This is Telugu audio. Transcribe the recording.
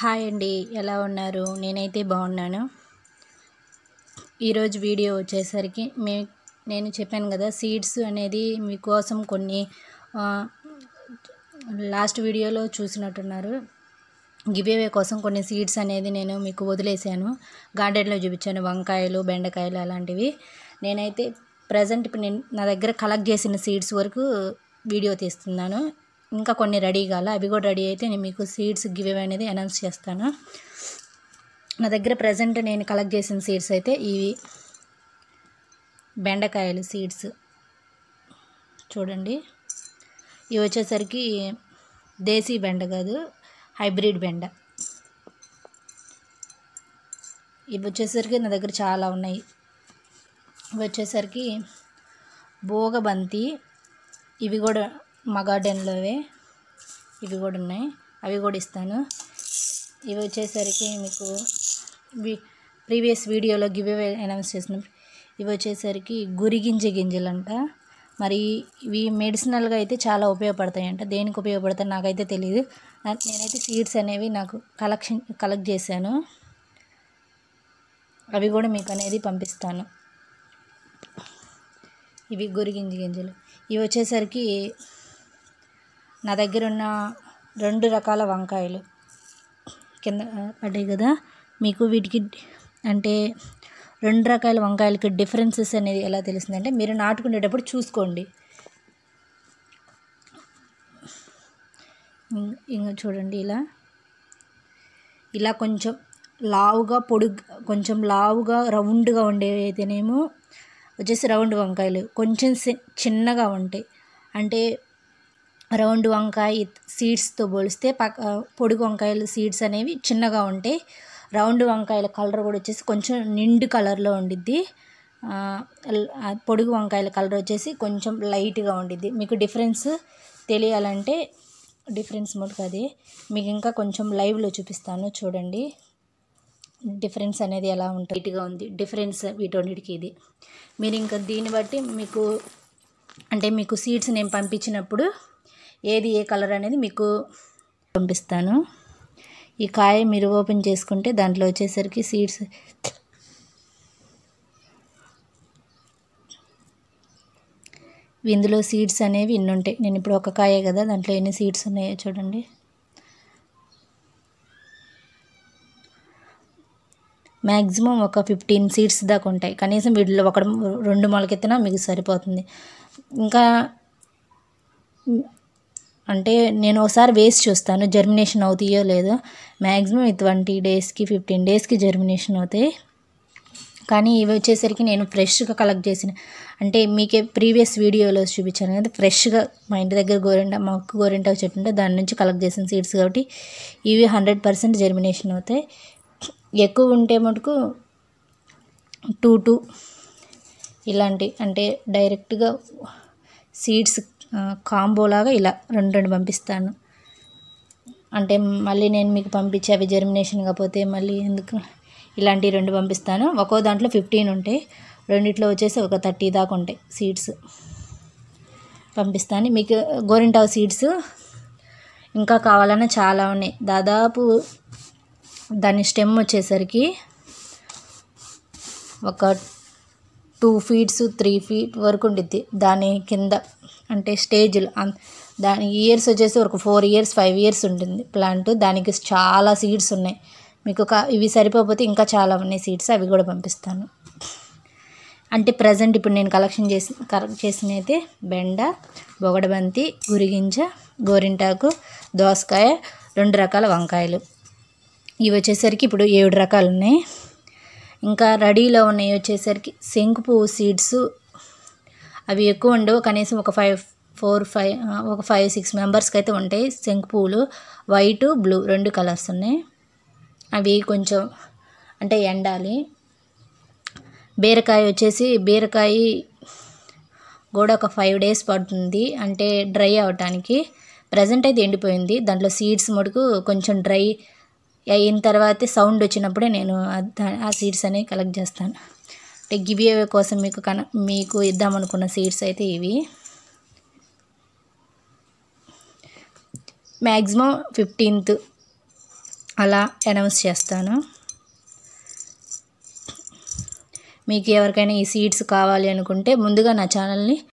హాయ్ అండి ఎలా ఉన్నారు నేనైతే బాగున్నాను ఈరోజు వీడియో వచ్చేసరికి మే నేను చెప్పాను కదా సీడ్స్ అనేది మీకోసం కొన్ని ఆ, లాస్ట్ వీడియోలో చూసినట్టున్నారు గివేవే కోసం కొన్ని సీడ్స్ అనేది నేను మీకు వదిలేశాను గార్డెన్లో చూపించాను వంకాయలు బెండకాయలు అలాంటివి నేనైతే ప్రజెంట్ ఇప్పుడు నేను నా దగ్గర కలెక్ట్ చేసిన సీడ్స్ వరకు వీడియో తీస్తున్నాను ఇంకా కొన్ని రెడీ కాల అవి కూడా రెడీ అయితే నేను మీకు సీడ్స్ గివేవే అనేది అనౌన్స్ చేస్తాను నా దగ్గర ప్రజెంట్ నేను కలెక్ట్ చేసిన సీడ్స్ అయితే ఇవి బెండకాయలు సీడ్స్ చూడండి ఇవి వచ్చేసరికి దేశీ బెండ కాదు హైబ్రిడ్ బెండ ఇవి వచ్చేసరికి నా దగ్గర చాలా ఉన్నాయి ఇవి వచ్చేసరికి భోగబంతి ఇవి కూడా మా గార్డెన్లోవే ఇవి కూడా ఉన్నాయి అవి కూడా ఇస్తాను ఇవి వచ్చేసరికి మీకు వి ప్రీవియస్ వీడియోలో గివ్ అవే అనౌన్స్ చేసిన ఇవి వచ్చేసరికి గురిగింజ గింజలంట మరి ఇవి మెడిసినల్గా అయితే చాలా ఉపయోగపడతాయంట దేనికి ఉపయోగపడతాయి నాకైతే తెలియదు నా- నేనైతే సీడ్స్ అనేవి నాకు కలెక్షన్ కలెక్ట్ చేశాను అవి కూడా మీకు అనేది పంపిస్తాను ఇవి గురిగింజ గింజలు ఇవి వచ్చేసరికి నా దగ్గర ఉన్న రెండు రకాల వంకాయలు కింద ఆ, పడ్డాయి కదా మీకు వీటికి అంటే రెండు రకాల వంకాయలకి డిఫరెన్సెస్ అనేది ఎలా తెలుస్తుందంటే మీరు నాటుకునేటప్పుడు చూసుకోండి ఇం- ఇంకా చూడండి ఇలా ఇలా కొంచెం లావుగా పొడుగు కొంచెం లావుగా రౌండ్గా ఉండేవి అయితేనేమో వచ్చేసి రౌండ్ వంకాయలు కొంచెం సి- చిన్నగా ఉంటాయి అంటే రౌండ్ వంకాయ సీడ్స్తో పోలిస్తే పక్క పొడుగు వంకాయలు సీడ్స్ అనేవి చిన్నగా ఉంటాయి రౌండ్ వంకాయల కలర్ కూడా వచ్చేసి కొంచెం నిండు కలర్లో ఉండిద్ది ఆ, ల్- ఆ పొడుగు వంకాయల కలర్ వచ్చేసి కొంచెం లైట్గా ఉండిద్ది మీకు డిఫరెన్స్ తెలియాలంటే డిఫరెన్స్ మటుకు అది మీకు ఇంకా కొంచెం లైవ్లో చూపిస్తాను చూడండి డిఫరెన్స్ అనేది ఎలా ఉంటుంది లైట్గా ఉంది డిఫరెన్స్ వీటన్నిటికి ఇది మీరు ఇంకా దీన్ని బట్టి మీకు అంటే మీకు సీడ్స్ నేను పంపించినప్పుడు ఏది ఏ కలర్ అనేది మీకు పంపిస్తాను ఈ కాయ మీరు ఓపెన్ చేసుకుంటే దాంట్లో వచ్చేసరికి సీడ్స్ ఇందులో సీడ్స్ అనేవి ఇన్ని ఉంటాయి నేను ఇప్పుడు ఒక కాయే కదా దాంట్లో ఎన్ని సీడ్స్ ఉన్నాయో చూడండి మ్యాక్సిమం ఒక ఫిఫ్టీన్ సీడ్స్ దాకా ఉంటాయి కనీసం వీటిలో ఒక రెండు మొలకెత్తినా మీకు సరిపోతుంది ఇంకా అంటే నేను ఒకసారి వేసి చూస్తాను జర్మినేషన్ అవుతాయో లేదో మ్యాక్సిమం ట్వంటీ డేస్కి ఫిఫ్టీన్ డేస్కి జర్మినేషన్ అవుతాయి కానీ ఇవి వచ్చేసరికి నేను ఫ్రెష్గా కలెక్ట్ చేసిన అంటే మీకే ప్రీవియస్ వీడియోలో చూపించాను కదా ఫ్రెష్గా మా ఇంటి దగ్గర గోరింట మా అక్క గోరింటాకు చెట్టు ఉంటే దాని నుంచి కలెక్ట్ చేసిన సీడ్స్ కాబట్టి ఇవి హండ్రెడ్ పర్సెంట్ జర్మినేషన్ అవుతాయి ఎక్కువ ఉంటే మటుకు టూ టూ ఇలాంటి అంటే డైరెక్ట్గా సీడ్స్ కాంబోలాగా ఇలా రెండు రెండు పంపిస్తాను అంటే మళ్ళీ నేను మీకు పంపించి అవి జర్మినేషన్ కాకపోతే మళ్ళీ ఎందుకు ఇలాంటి రెండు పంపిస్తాను ఒక్కో దాంట్లో ఫిఫ్టీన్ ఉంటాయి రెండిట్లో వచ్చేసి ఒక థర్టీ దాకా ఉంటాయి సీడ్స్ పంపిస్తాను మీకు గోరింటావు సీడ్స్ ఇంకా కావాలన్నా చాలా ఉన్నాయి దాదాపు దాని స్టెమ్ వచ్చేసరికి ఒక టూ ఫీట్స్ త్రీ ఫీట్ వరకు ఉండిద్ది దాని కింద అంటే స్టేజ్లు అన్- దాని ఇయర్స్ వచ్చేసి ఒక four years five years plant ప్లాంట్ దానికి చాలా సీడ్స్ ఉన్నాయి మీకు కా ఇవి సరిపోతే ఇంకా చాలా ఉన్నాయి సీడ్స్ అవి కూడా పంపిస్తాను అంటే ప్రజెంట్ ఇప్పుడు నేను కలెక్షన్ చేసి కలెక్ట్ చేసిన అయితే బెండ బొగడబంతి గురిగింజ గోరింటాకు దోసకాయ రెండు రకాల వంకాయలు ఇవి వచ్చేసరికి ఇప్పుడు ఏడు రకాలు ఉన్నాయి ఇంకా రెడీలో ఉన్నాయి వచ్చేసరికి శంకు పువ్వు సీడ్స్ అవి ఎక్కువ ఉండవు కనీసం ఒక ఫైవ్ ఫోర్ ఫైవ్ ఒక ఫైవ్ సిక్స్ మెంబర్స్కి అయితే ఉంటాయి శంకు పువ్వులు వైట్ బ్లూ రెండు కలర్స్ ఉన్నాయి అవి కొంచెం అంటే ఎండాలి బీరకాయ వచ్చేసి బీరకాయ కూడా ఒక ఫైవ్ డేస్ పడుతుంది అంటే డ్రై అవటానికి ప్రజెంట్ అయితే ఎండిపోయింది దాంట్లో సీడ్స్ మటుకు కొంచెం డ్రై అయిన తర్వాత సౌండ్ వచ్చినప్పుడే నేను ఆ- దా- ఆ సీడ్స్ అనేవి కలెక్ట్ చేస్తాను అంటే గివ్ అవే కోసం మీకు కన మీకు ఇద్దామనుకున్న సీడ్స్ అయితే ఇవి మ్యాక్సిమం ఫిఫ్టీన్త్ అలా అనౌన్స్ చేస్తాను మీకు ఎవరికైనా ఈ సీడ్స్ కావాలి అనుకుంటే ముందుగా నా ఛానల్ని